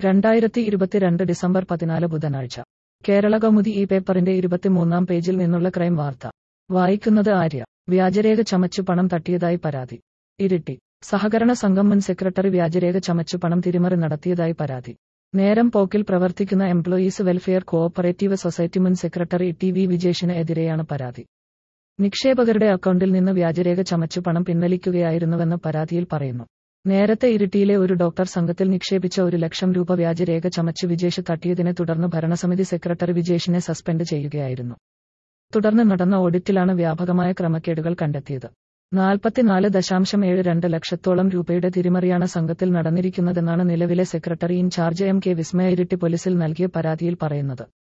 രണ്ടായിരത്തി ഇരുപത്തിരണ്ട് ഡിസംബർ പതിനാല് ബുധനാഴ്ച കേരള കൗമുദി ഈ പേപ്പറിന്റെ ഇരുപത്തിമൂന്നാം പേജിൽ നിന്നുള്ള ക്രൈം വാർത്ത വായിക്കുന്നത് ആര്യ വ്യാജരേഖ ചമച്ചു പണം തട്ടിയതായി പരാതി ഇരിട്ടി സഹകരണ സംഘം മുൻ സെക്രട്ടറി വ്യാജരേഖ ചമച്ചു പണം തിരിമറി നടത്തിയതായി പരാതി നേരം പോക്കിൽ പ്രവർത്തിക്കുന്ന എംപ്ലോയീസ് വെൽഫെയർ കോഓപ്പറേറ്റീവ് സൊസൈറ്റി മുൻ സെക്രട്ടറി ടി വി വിജേഷിന് എതിരെയാണ് പരാതി നിക്ഷേപകരുടെ അക്കൗണ്ടിൽ നിന്ന് വ്യാജരേഖ ചമച്ചു പണം പിൻവലിക്കുകയായിരുന്നുവെന്ന് പരാതിയിൽ പറയുന്നു നേരത്തെ ഇരിട്ടിയിലെ ഒരു ഡോക്ടർ സംഘത്തിൽ നിക്ഷേപിച്ച ഒരു ലക്ഷം രൂപ വ്യാജരേഖ ചമച്ച് വിജേഷ് തട്ടിയതിനെ തുടർന്ന് ഭരണസമിതി സെക്രട്ടറി വിജേഷിനെ സസ്പെൻഡ് ചെയ്യുകയായിരുന്നു തുടർന്ന് നടന്ന ഓഡിറ്റിലാണ് വ്യാപകമായ ക്രമക്കേടുകൾ കണ്ടെത്തിയത് നാൽപ്പത്തിനാല് ദശാംശം ഏഴ് രണ്ട് ലക്ഷത്തോളം രൂപയുടെ തിരിമറിയാണ് സംഘത്തിൽ നടന്നിരിക്കുന്നതെന്നാണ് നിലവിലെ secretary in charge M K Vismaya Iritty പോലീസിൽ നൽകിയ പരാതിയിൽ പറയുന്നത്